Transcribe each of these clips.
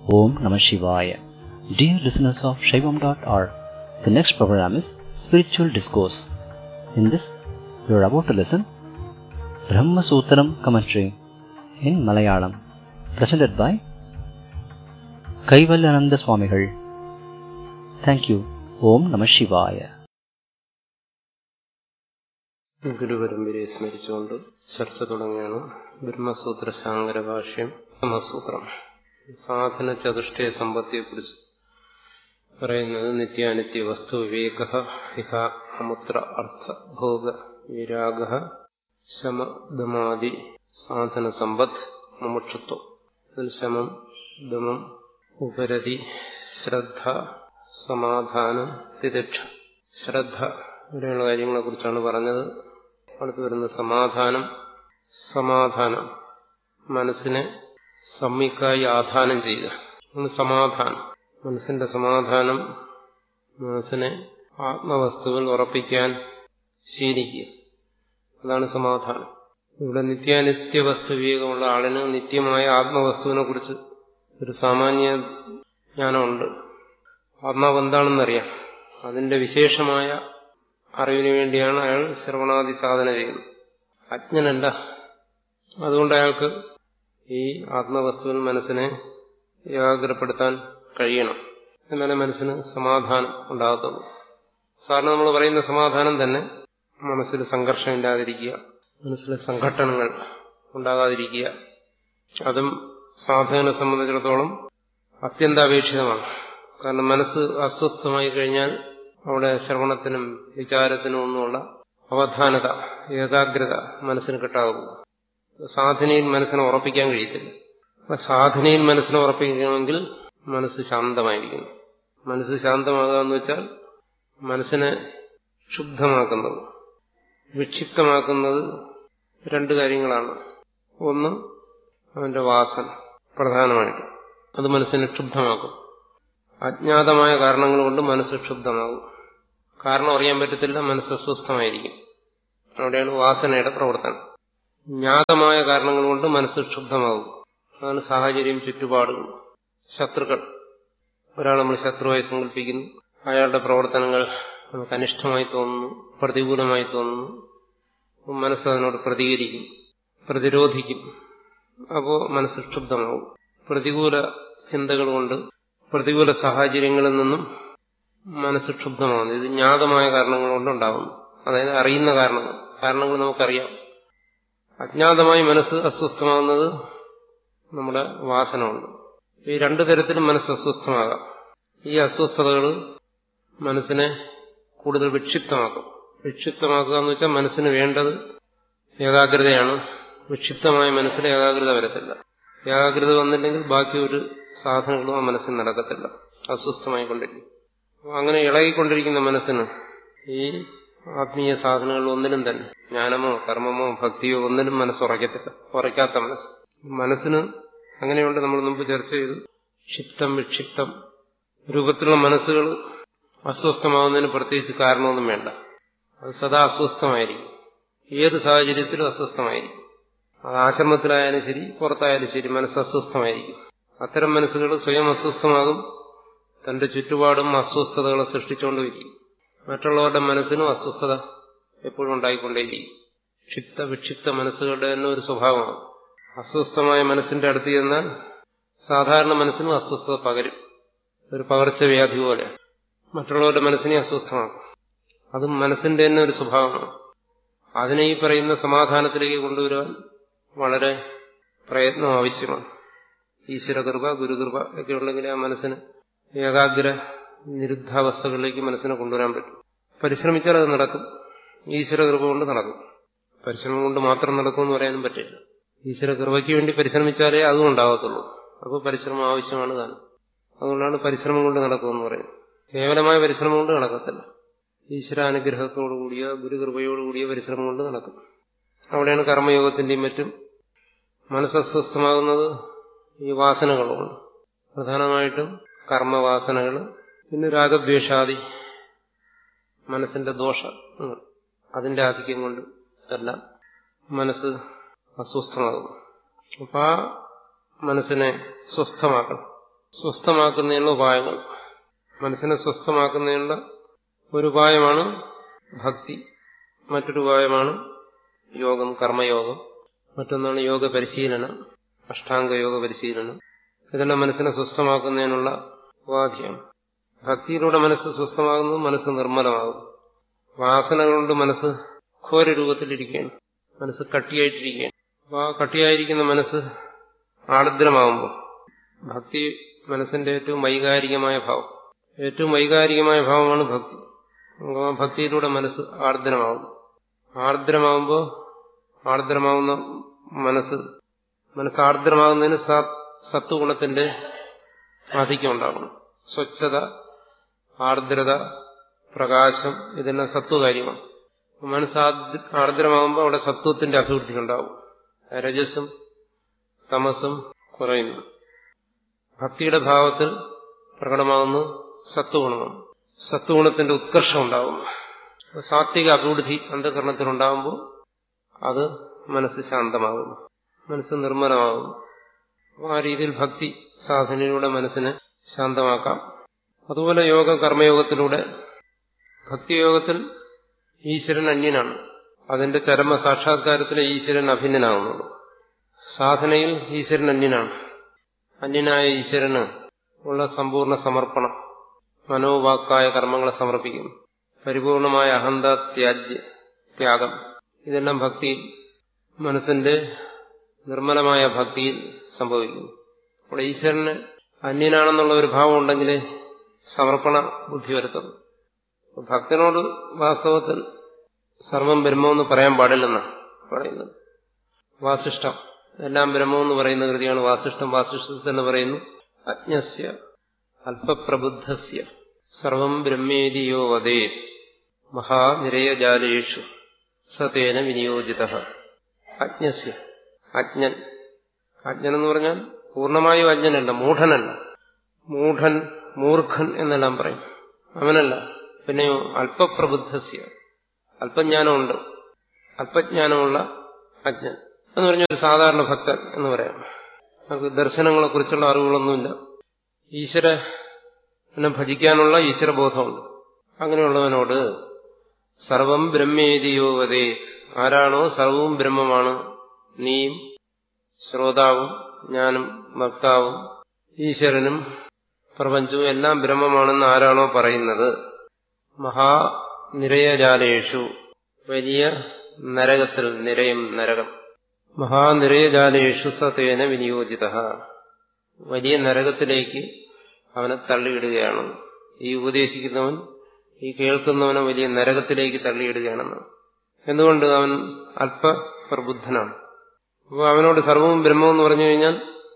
Om Namah Shivaya. Dear listeners of Shaivam.org, the next program is Spiritual Discourse. In this, you are about to listen Brahma Sutram commentary in Malayalam, presented by Kaivalyananda Swamigal. Thank you. Om Namah Shivaya. ഗുരുപരമ്പരയെ സ്മരിച്ചുകൊണ്ട് ചർച്ച തുടങ്ങിയാണ് ബ്രഹ്മസൂത്ര ശാങ്കര ഭാഷ്യം ബ്രഹ്മസൂത്രം സാധന ചതുഷ്ടയ സമ്പത്തിയെക്കുറിച്ച് പറയുന്നത് നിത്യാനിത്യ വസ്തു വിവേക ഇഹ അമുത്ര അർത്ഥ ഭോഗ വിരാഗ ശമദമാദി സാധന സമ്പത്ത് മുമുക്ഷത്വം അതിൽ ശമം ദമം ഉപരതി ശ്രദ്ധ സമാധാനം തിരക്ഷ ശ്രദ്ധ ഇങ്ങനെയുള്ള കാര്യങ്ങളെ കുറിച്ചാണ് പറഞ്ഞത് അടുത്ത് വരുന്ന സമാധാനം സമാധാനം മനസ്സിനെ സമ്മിക്കായി ആധാനം ചെയ്യുക സമാധാനം മനസ്സിന്റെ സമാധാനം മനസ്സിനെ ആത്മവസ്തുവിൽ ഉറപ്പിക്കാൻ ശീലിക്കുക അതാണ് സമാധാനം ഇവിടെ നിത്യാനിത്യ വസ്തു വിവേകമുള്ള ആളിന് നിത്യമായ ആത്മവസ്തുവിനെ കുറിച്ച് ഒരു സാമാന്യ ജ്ഞാനമുണ്ട് ആത്മാവ് എന്താണെന്നറിയാം അതിന്റെ വിശേഷമായ അറിവിന് വേണ്ടിയാണ് അയാൾ ശ്രവണാദി സാധന ചെയ്യുന്നത് അജ്ഞനല്ല അതുകൊണ്ട് അയാൾക്ക് ഈ ആത്മവസ്തുവിൽ മനസ്സിനെ ഏകാഗ്രപ്പെടുത്താൻ കഴിയണം എന്നാലേ മനസ്സിന് സമാധാനം ഉണ്ടാകത്തുള്ളൂ സാറിന് നമ്മൾ പറയുന്ന സമാധാനം തന്നെ മനസ്സിൽ സംഘർഷമില്ലാതിരിക്കുക മനസ്സിലെ സംഘട്ടനങ്ങൾ ഉണ്ടാകാതിരിക്കുക അതും സാധകനെ സംബന്ധിച്ചിടത്തോളം അത്യന്താപേക്ഷിതമാണ് കാരണം മനസ്സ് അസ്വസ്ഥമായി കഴിഞ്ഞാൽ അവിടെ ശ്രവണത്തിനും വിചാരത്തിനും ഒന്നുമുള്ള അവധാനത ഏകാഗ്രത മനസ്സിന് കിട്ടാകും സാധനയിൽ മനസ്സിനെ ഉറപ്പിക്കാൻ കഴിയത്തില്ല അപ്പൊ സാധനയിൽ മനസ്സിനെ ഉറപ്പിക്കണമെങ്കിൽ മനസ്സ് ശാന്തമായിരിക്കണം മനസ്സ് ശാന്തമാകുക എന്ന് വെച്ചാൽ മനസ്സിനെ ക്ഷുബ്ധമാക്കുന്നത് വിക്ഷിപ്തമാക്കുന്നത് രണ്ട് കാര്യങ്ങളാണ് ഒന്ന് അവന്റെ വാസന പ്രധാനമായിട്ട് അത് മനസ്സിനെ ക്ഷുബ്ധമാക്കും അജ്ഞാതമായ കാരണങ്ങൾ കൊണ്ട് മനസ്സ് ക്ഷുബ്ധമാകും കാരണം അറിയാൻ പറ്റത്തില്ല മനസ്സ് അസ്വസ്ഥമായിരിക്കും അവിടെയാണ് വാസനയുടെ പ്രവർത്തനം ജ്ഞാതമായ കാരണങ്ങൾ കൊണ്ട് മനസ്സ് ക്ഷുബ്ധമാകും അതാണ് സാഹചര്യം ചുറ്റുപാടുകൾ ശത്രുക്കൾ ഒരാൾ നമ്മൾ ശത്രുവായി സങ്കല്പിക്കുന്നു അയാളുടെ പ്രവർത്തനങ്ങൾ നമുക്ക് അനിഷ്ടമായി തോന്നുന്നു പ്രതികൂലമായി തോന്നുന്നു മനസ്സ് അതിനോട് പ്രതികരിക്കും പ്രതിരോധിക്കും അപ്പോൾ മനസ്സ് ക്ഷുബ്ധമാകും പ്രതികൂല ചിന്തകൾ കൊണ്ട് പ്രതികൂല സാഹചര്യങ്ങളിൽ നിന്നും മനസ്സ് ക്ഷുബ്ധമാകുന്നു ഇത് ജ്ഞാതമായ കാരണങ്ങൾ കൊണ്ടുണ്ടാകുന്നു അതായത് അറിയുന്ന കാരണങ്ങൾ കാരണങ്ങൾ നമുക്കറിയാം അജ്ഞാതമായി മനസ്സ് അസ്വസ്ഥമാകുന്നത് നമ്മുടെ വാസന കൊണ്ട് ഈ രണ്ടു തരത്തിലും മനസ്സ് അസ്വസ്ഥമാകാം ഈ അസ്വസ്ഥതകൾ മനസ്സിനെ കൂടുതൽ വിക്ഷിപ്തമാക്കും വിക്ഷിപ്തമാക്കുക എന്ന് വെച്ചാൽ മനസ്സിന് വേണ്ടത് ഏകാഗ്രതയാണ് വിക്ഷിപ്തമായ മനസ്സിന് ഏകാഗ്രത വരത്തില്ല ഏകാഗ്രത വന്നില്ലെങ്കിൽ ബാക്കി ഒരു സാധനങ്ങളും ആ മനസ്സിൽ നടക്കത്തില്ല അസ്വസ്ഥമായി കൊണ്ടിരിക്കും അങ്ങനെ ഇളകിക്കൊണ്ടിരിക്കുന്ന മനസ്സിന് ഈ ആത്മീയ സാധനങ്ങൾ ഒന്നിനും തന്നെ ജ്ഞാനമോ കർമ്മമോ ഭക്തിയോ ഒന്നിനും മനസ്സ് ഉറയ്ക്കത്തില്ല ഉറയ്ക്കാത്ത മനസ്സ് മനസ്സിന് അങ്ങനെയുണ്ട് നമ്മൾ മുമ്പ് ചർച്ച ചെയ്തു ക്ഷിപ്തം വിക്ഷിപ്തം രൂപത്തിലുള്ള മനസ്സുകൾ അസ്വസ്ഥമാകുന്നതിന് പ്രത്യേകിച്ച് കാരണമൊന്നും വേണ്ട അത് സദാ അസ്വസ്ഥമായിരിക്കും ഏത് സാഹചര്യത്തിലും അസ്വസ്ഥമായിരിക്കും അത് ആശ്രമത്തിലായാലും ശരി പുറത്തായാലും ശരി മനസ്സ് അസ്വസ്ഥമായിരിക്കും അത്തരം മനസ്സുകൾ സ്വയം അസ്വസ്ഥമാകും തന്റെ ചുറ്റുപാടും അസ്വസ്ഥതകളെ സൃഷ്ടിച്ചുകൊണ്ടിരിക്കും മറ്റുള്ളവരുടെ മനസ്സിനും അസ്വസ്ഥത എപ്പോഴും ഉണ്ടായിക്കൊണ്ടേയിരിക്കും ക്ഷിപ്ത വിക്ഷിപ്ത മനസ്സുകളുടെ തന്നെ ഒരു സ്വഭാവമാണ് അസ്വസ്ഥമായ മനസ്സിന്റെ അടുത്ത് ചെന്നാൽ സാധാരണ മനസ്സിനും അസ്വസ്ഥത പകരും ഒരു പകർച്ചവ്യാധി പോലെ മറ്റുള്ളവരുടെ മനസ്സിനെ അസ്വസ്ഥമാക്കും അതും മനസ്സിന്റെ തന്നെ ഒരു സ്വഭാവമാണ് അതിനെ ഈ പറയുന്ന സമാധാനത്തിലേക്ക് കൊണ്ടുവരുവാൻ വളരെ പ്രയത്നം ആവശ്യമാണ് ഈശ്വരകൃപ ഗുരുകൃപ ഒക്കെ ഉണ്ടെങ്കിൽ ആ മനസ്സിന് ഏകാഗ്ര നിരുദ്ധാവസ്ഥകളിലേക്ക് മനസ്സിനെ കൊണ്ടുവരാൻ പറ്റും പരിശ്രമിച്ചാൽ അത് നടക്കും ഈശ്വരകൃപ കൊണ്ട് നടക്കും പരിശ്രമം കൊണ്ട് മാത്രം നടക്കുമെന്ന് പറയാനും പറ്റില്ല ഈശ്വരകൃപയ്ക്ക് വേണ്ടി പരിശ്രമിച്ചാലേ അതും ഉണ്ടാകത്തുള്ളൂ അപ്പോൾ പരിശ്രമം ആവശ്യമാണ് താനും അതുകൊണ്ടാണ് പരിശ്രമം കൊണ്ട് നടക്കുമെന്ന് പറയുന്നത് കേവലമായ പരിശ്രമം കൊണ്ട് നടക്കത്തില്ല ഈശ്വരാനുഗ്രഹത്തോടുകൂടിയ ഗുരുകൃപയോടുകൂടിയ പരിശ്രമം കൊണ്ട് നടക്കും അവിടെയാണ് കർമ്മയോഗത്തിന്റെയും മറ്റും മനസ്സസ്വസ്ഥമാകുന്നത് ഈ വാസനകളുണ്ട് പ്രധാനമായിട്ടും കർമ്മവാസനകൾ പിന്നെ രാഗദ്വേഷാദി മനസ്സിന്റെ ദോഷം അതിന്റെ ആധിക്യം കൊണ്ട് എല്ലാം മനസ്സ് അസ്വസ്ഥമാകുന്നു അപ്പൊ ആ മനസ്സിനെ സ്വസ്ഥമാക്കണം സ്വസ്ഥമാക്കുന്നതിനുള്ള ഉപായങ്ങൾ മനസ്സിനെ സ്വസ്ഥമാക്കുന്നതിനുള്ള ഒരു ഉപായമാണ് ഭക്തി മറ്റൊരു ഉപായമാണ് യോഗം കർമ്മയോഗം മറ്റൊന്നാണ് യോഗ പരിശീലനം അഷ്ടാംഗ യോഗ പരിശീലനം ഇതെല്ലാം മനസ്സിനെ സ്വസ്ഥമാക്കുന്നതിനുള്ള ഉപാധിയാണ് ഭക്തിയിലൂടെ മനസ്സ് സ്വസ്ഥമാകുന്നത് മനസ്സ് നിർമ്മലമാകും വാസനകൾ കൊണ്ട് മനസ്സ് ഘോര രൂപത്തിലിരിക്കുകയാണ് മനസ്സ് കട്ടിയായിട്ടിരിക്കുകയാണ് അപ്പോൾ ആ കട്ടിയായിരിക്കുന്ന മനസ്സ് ആർദ്രമാകുമ്പോൾ ഭക്തി മനസ്സിന്റെ ഏറ്റവും വൈകാരികമായ ഭാവം ഏറ്റവും വൈകാരികമായ ഭാവമാണ് ഭക്തി ആ ഭക്തിയിലൂടെ മനസ്സ് ആർദ്രമാകും ആർദ്രമാകുമ്പോൾ ആർദ്രമാകുന്ന മനസ്സ് മനസ്സ് ആർദ്രമാകുന്നതിന് സത്വഗുണത്തിന്റെ ആധിക്യം ഉണ്ടാകണം സ്വച്ഛത ആർദ്രത പ്രകാശം ഇതെല്ലാം സത്വകാര്യമാണ് മനസ്സ് ആർദ്രമാകുമ്പോൾ അവിടെ സത്വത്തിന്റെ അഭിവൃദ്ധി ഉണ്ടാവും രജസും തമസും കുറയുന്നു ഭക്തിയുടെ ഭാവത്തിൽ പ്രകടമാകുന്നു സത്വഗുണമാണ് സത്വഗുണത്തിന്റെ ഉത്കർഷം ഉണ്ടാകുന്നു സാത്വിക അഭിവൃദ്ധി അന്ധകരണത്തിലുണ്ടാകുമ്പോൾ അത് മനസ്സ് ശാന്തമാകുന്നു മനസ്സ് നിർമ്മലമാകുന്നു ആ രീതിയിൽ ഭക്തി സാധനയിലൂടെ മനസ്സിനെ ശാന്തമാക്കാം അതുപോലെ യോഗ കർമ്മയോഗത്തിലൂടെ ഭക്തിയോഗത്തിൽ ഈശ്വരൻ അന്യനാണ് അതിന്റെ ചരമ സാക്ഷാത്കാരത്തിലെ ഈശ്വരൻ അഭിന്നനാകുന്നുള്ളൂ സാധനയിൽ ഈശ്വരൻ അന്യനാണ് അന്യനായ ഈശ്വരന് ഉള്ള സമ്പൂർണ്ണ സമർപ്പണം മനോവാക്കായ കർമ്മങ്ങളെ സമർപ്പിക്കുന്നു പരിപൂർണമായ അഹന്ത ത്യാജ്യ ത്യാഗം ഇതെല്ലാം ഭക്തിയിൽ മനസ്സിന്റെ നിർമ്മലമായ ഭക്തിയിൽ സംഭവിക്കുന്നു അപ്പോൾ ഈശ്വരന് അന്യനാണെന്നുള്ള ഒരു ഭാവം ഉണ്ടെങ്കിൽ സമർപ്പണ ബുദ്ധി വരുത്തുന്നു ഭക്തനോട് വാസ്തവത്തിൽ സർവം ബ്രഹ്മമെന്ന് പറയാൻ പാടില്ലെന്നാണ് പറയുന്നത് വാസിഷ്ടം എല്ലാം ബ്രഹ്മമെന്ന് പറയുന്ന കൃതിയാണ് വാസിഷ്ടം വാസിഷ്ടത്തിൽ എന്ന് പറയുന്നു അജ്ഞസ്യ അല്പപ്രബുദ്ധസ്യ സർവം ബ്രഹ്മേതിയോ വദേ മഹാനിരയജാലേഷു സതേന വിനിയോജിത അജ്ഞസ്യ അജ്ഞൻ അജ്ഞൻ എന്ന് പറഞ്ഞാൽ പൂർണ്ണമായും അജ്ഞനല്ല മൂഢനല്ല മൂഢൻ മൂർഖൻ എന്നെല്ലാം പറയും അവനല്ല പിന്നെയോ അല്പപ്രബുദ്ധസ്യ അല്പജ്ഞാനമുണ്ട് അല്പജ്ഞാനമുള്ള അജ്ഞൻ എന്ന് പറഞ്ഞ ഒരു സാധാരണ ഭക്തൻ എന്ന് പറയാം അവർക്ക് ദർശനങ്ങളെ കുറിച്ചുള്ള അറിവുകളൊന്നുമില്ല ഈശ്വരനെ ഭജിക്കാനുള്ള ഈശ്വരബോധമുണ്ട് അങ്ങനെയുള്ളവനോട് സർവം ബ്രഹ്മേതിയോവതേ ആരാണോ സർവവും ബ്രഹ്മമാണ് നീയും ശ്രോതാവും ഞാനും ഭക്താവും ഈശ്വരനും പ്രപഞ്ചവും എല്ലാം ബ്രഹ്മമാണെന്ന് ആരാണോ പറയുന്നത് മഹാനിരയജാലേഷു വലിയ നരകത്തിൽ നിരയം നരകം മഹാനിരയജാലേഷു സതേന വിനിയോജിത വലിയ നരകത്തിലേക്ക് അവനെ തള്ളിയിടുകയാണ് ഈ ഉപദേശിക്കുന്നവൻ ഈ കേൾക്കുന്നവനെ വലിയ നരകത്തിലേക്ക് തള്ളിയിടുകയാണെന്ന് എന്തുകൊണ്ട് അവൻ അല്പപ്രബുദ്ധനാണ് അപ്പോൾ അവനോട് സർവവും ബ്രഹ്മമെന്ന് പറഞ്ഞു കഴിഞ്ഞാൽ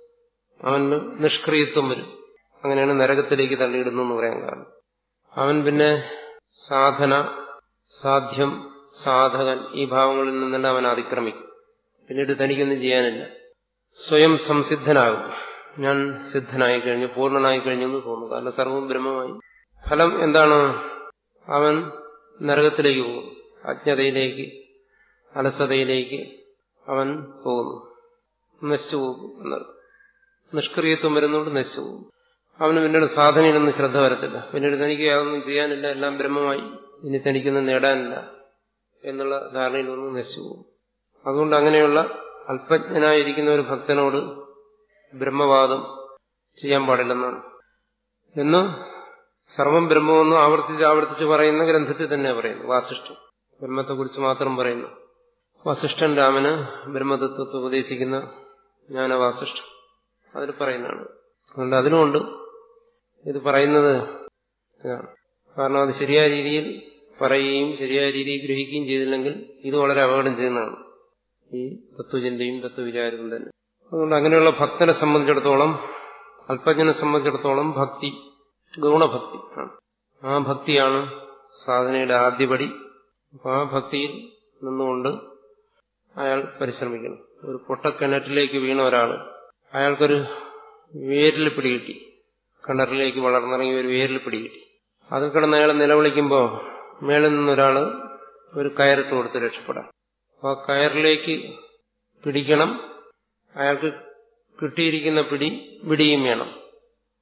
അവന് നിഷ്ക്രിയത്വം വരും അങ്ങനെയാണ് നരകത്തിലേക്ക് തള്ളിയിടുന്നു എന്ന് പറയാൻ കാരണം അവൻ പിന്നെ സാധന സാധ്യം സാധകൻ ഈ ഭാവങ്ങളിൽ നിന്നെല്ലാം അവൻ അതിക്രമിക്കും പിന്നീട് തനിക്കൊന്നും ചെയ്യാനില്ല സ്വയം സംസിദ്ധനാകും ഞാൻ സിദ്ധനായി കഴിഞ്ഞു പൂർണ്ണനായി കഴിഞ്ഞു എന്ന് തോന്നുന്നു കാരണം സർവവും ബ്രഹ്മമായി ഫലം എന്താണ് അവൻ നരകത്തിലേക്ക് പോകും അജ്ഞതയിലേക്ക് അലസതയിലേക്ക് അവൻ പോകുന്നു നശിച്ചു പോകും എന്നർത്ഥം നിഷ്ക്രിയത്വം വരുന്നതുകൊണ്ട് നശിച്ചു പോകും അവന് പിന്നീട് സാധനയിലൊന്നും ശ്രദ്ധ വരത്തില്ല പിന്നീട് തനിക്ക് യാതൊന്നും ചെയ്യാനില്ല എല്ലാം ബ്രഹ്മമായി ഇനി തനിക്കൊന്നും നേടാനില്ല എന്നുള്ള ധാരണയിലൊന്നും നശിച്ചു പോകും അതുകൊണ്ട് അങ്ങനെയുള്ള അല്പജ്ഞനായിരിക്കുന്ന ഒരു ഭക്തനോട് ബ്രഹ്മവാദം ചെയ്യാൻ പാടില്ലെന്നാണ് എന്ന് സർവം ബ്രഹ്മമെന്ന് ആവർത്തിച്ച് ആവർത്തിച്ച് പറയുന്ന ഗ്രന്ഥത്തിൽ തന്നെ പറയുന്നു വാസിഷ്ഠം ബ്രഹ്മത്തെക്കുറിച്ച് മാത്രം പറയുന്നു വസിഷ്ഠൻ രാമന് ബ്രഹ്മതത്വത്തെ ഉപദേശിക്കുന്ന ജ്ഞാനവാസിഷ്ഠം അതിൽ പറയുന്നതാണ് അതുകൊണ്ട് അതിനുമുണ്ട് ഇത് പറയുന്നത് ഇതാണ് കാരണം അത് ശരിയായ രീതിയിൽ പറയുകയും ശരിയായ രീതിയിൽ ഗ്രഹിക്കുകയും ചെയ്തില്ലെങ്കിൽ ഇത് വളരെ അപകടം ചെയ്യുന്നതാണ് ഈ തത്വചിന്തയും തത്വവിചാരവും തന്നെ അതുകൊണ്ട് അങ്ങനെയുള്ള ഭക്തനെ സംബന്ധിച്ചിടത്തോളം അല്പജ്ഞനെ സംബന്ധിച്ചിടത്തോളം ഭക്തി ഗൗണഭക്തി ആണ് ആ ഭക്തിയാണ് സാധനയുടെ ആദ്യപടി അപ്പോൾ ആ ഭക്തിയിൽ നിന്നുകൊണ്ട് അയാൾ പരിശ്രമിക്കണം ഒരു പൊട്ടക്കിണറ്റിലേക്ക് വീണ ഒരാൾ അയാൾക്കൊരു വേരിൽ പിടികിട്ടി കിണറിലേക്ക് വളർന്നിറങ്ങി ഒരു വേരിൽ പിടികിട്ടി അതിൽ കിടന്ന് അയാൾ നിലവിളിക്കുമ്പോൾ മേളിൽ നിന്നൊരാൾ ഒരു കയറിട്ട് കൊടുത്ത് രക്ഷപ്പെടാം അപ്പോൾ ആ കയറിലേക്ക് പിടിക്കണം അയാൾക്ക് കിട്ടിയിരിക്കുന്ന പിടി പിടിയും വേണം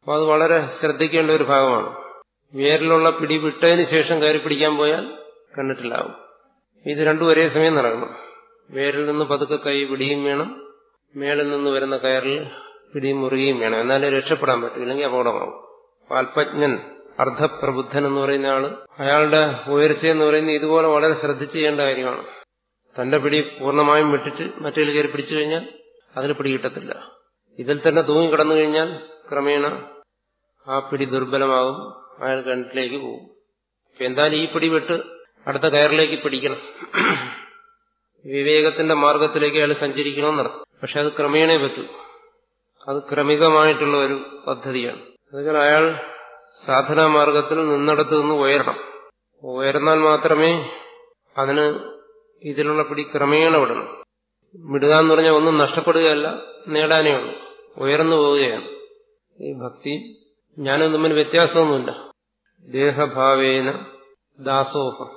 അപ്പോൾ അത് വളരെ ശ്രദ്ധിക്കേണ്ട ഒരു ഭാഗമാണ് വേരിലുള്ള പിടി വിട്ടതിന് ശേഷം കയറി പിടിക്കാൻ പോയാൽ കണ്ടിട്ടില്ലാവും ഇത് രണ്ടും ഒരേ സമയം നടക്കണം വേരിൽ നിന്ന് പതുക്കെ കൈ പിടിയും വേണം മേളിൽ നിന്ന് വരുന്ന കയറിൽ പിടിയും മുറുകയും വേണം എന്നാലേ രക്ഷപ്പെടാൻ പറ്റും ഇല്ലെങ്കിൽ അപകടമാവും അല്പജ്ഞൻ അർദ്ധപ്രബുദ്ധൻ എന്ന് പറയുന്ന ആള് അയാളുടെ ഉയർച്ച എന്ന് പറയുന്നത് ഇതുപോലെ വളരെ ശ്രദ്ധിച്ച് ചെയ്യേണ്ട കാര്യമാണ് തന്റെ പിടി പൂർണ്ണമായും വിട്ടിട്ട് മറ്റേ കയറി പിടിച്ചു കഴിഞ്ഞാൽ അതിന് പിടി കിട്ടത്തില്ല ഇതിൽ തന്നെ തൂങ്ങി കിടന്നു കഴിഞ്ഞാൽ ക്രമേണ ആ പിടി ദുർബലമാകും അയാൾ കിണറ്റിലേക്ക് പോകും അപ്പൊ എന്തായാലും ഈ പിടി വിട്ട് അടുത്ത കയറിലേക്ക് പിടിക്കണം വിവേകത്തിന്റെ മാർഗത്തിലേക്ക് അയാൾ സഞ്ചരിക്കണമെന്നർത്ഥം പക്ഷെ അത് ക്രമേണേ പറ്റൂ അത് ക്രമികമായിട്ടുള്ള ഒരു പദ്ധതിയാണ് അതുപോലെ അയാൾ സാധനാ മാർഗത്തിൽ നിന്നിടത്ത് നിന്ന് ഉയരണം ഉയർന്നാൽ മാത്രമേ അതിന് ഇതിലുള്ള പിടി ക്രമേണ വിടണം വിടുക എന്ന് പറഞ്ഞാൽ ഒന്നും നഷ്ടപ്പെടുകയല്ല നേടാനേ ഉള്ളൂ ഉയർന്നു പോവുകയാണ് ഈ ഭക്തി ഞാനും തമ്മിൽ വ്യത്യാസമൊന്നുമില്ല ദേഹഭാവേന ദാസോഹം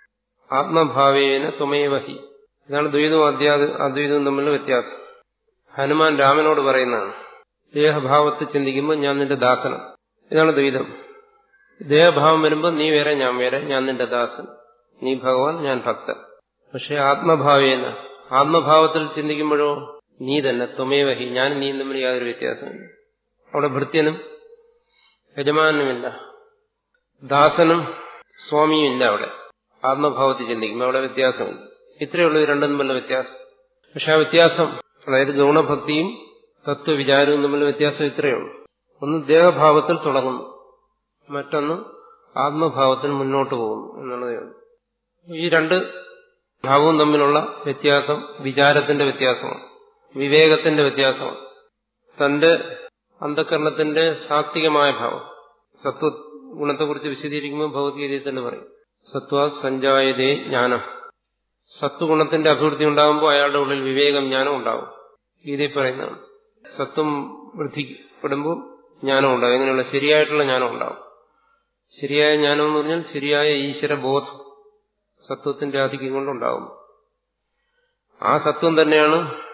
ആത്മഭാവേന ത്വമേവഹി ഇതാണ് ദ്വൈതവും അദ്യാ അദ്വൈതവും തമ്മിലുള്ള വ്യത്യാസം ഹനുമാൻ രാമനോട് പറയുന്നതാണ് ദേഹഭാവത്തിൽ ചിന്തിക്കുമ്പോൾ ഞാൻ നിന്റെ ദാസനം ഇതാണ് ദ്വൈതം ദേഹഭാവം വരുമ്പോൾ നീ വേറെ ഞാൻ വേറെ ഞാൻ നിന്റെ ദാസൻ നീ ഭഗവാൻ ഞാൻ ഭക്തൻ പക്ഷെ ആത്മഭാവേന ആത്മഭാവത്തിൽ ചിന്തിക്കുമ്പോഴോ നീ തന്നെ ത്വമേവഹി ഞാൻ നീ തമ്മിൽ യാതൊരു വ്യത്യാസമില്ല അവിടെ ഭൃത്യനും യജമാനുമില്ല ദാസനും സ്വാമിയും ഇല്ല അവിടെ ആത്മഭാവത്തിൽ ചിന്തിക്കുമ്പോൾ അവിടെ വ്യത്യാസമില്ല ഇത്രയേ ഉള്ളൂ ഇത് രണ്ടും തമ്മിലുള്ള വ്യത്യാസം പക്ഷെ ആ വ്യത്യാസം അതായത് ഗൗണഭക്തിയും തത്വവിചാരവും തമ്മിലുള്ള വ്യത്യാസം ഇത്രയേ ഉള്ളൂ ഒന്ന് ദേഹഭാവത്തിൽ തുടങ്ങുന്നു മറ്റൊന്ന് ആത്മഭാവത്തിൽ മുന്നോട്ട് പോകുന്നു എന്നുള്ളതേ ഉള്ളൂ ഈ രണ്ട് ഭാവവും തമ്മിലുള്ള വ്യത്യാസം വിചാരത്തിന്റെ വ്യത്യാസമാണ് വിവേകത്തിന്റെ വ്യത്യാസമാണ് തന്റെ അന്ധകരണത്തിന്റെ സാത്വികമായ ഭാവം സത്വ ഗുണത്തെക്കുറിച്ച് വിശദീകരിക്കുമ്പോൾ ഭഗവത്ഗീതയിൽ തന്നെ പറയും സത്വ സഞ്ജായതേ ജ്ഞാനം സത്വഗുണത്തിന്റെ അഭിവൃദ്ധി ഉണ്ടാകുമ്പോൾ അയാളുടെ ഉള്ളിൽ വിവേകം ജ്ഞാനം ഉണ്ടാകും ഗീതയിൽ പറയുന്നതാണ് സത്വം വൃദ്ധിപ്പെടുമ്പോൾ ജ്ഞാനം ഉണ്ടാകും എങ്ങനെയുള്ള ശരിയായിട്ടുള്ള ജ്ഞാനം ഉണ്ടാകും ശരിയായ ജ്ഞാനം എന്ന് പറഞ്ഞാൽ ശരിയായ ഈശ്വരബോധം സത്വത്തിന്റെ ആധിക്യം കൊണ്ടുണ്ടാകും ആ സത്വം തന്നെയാണ്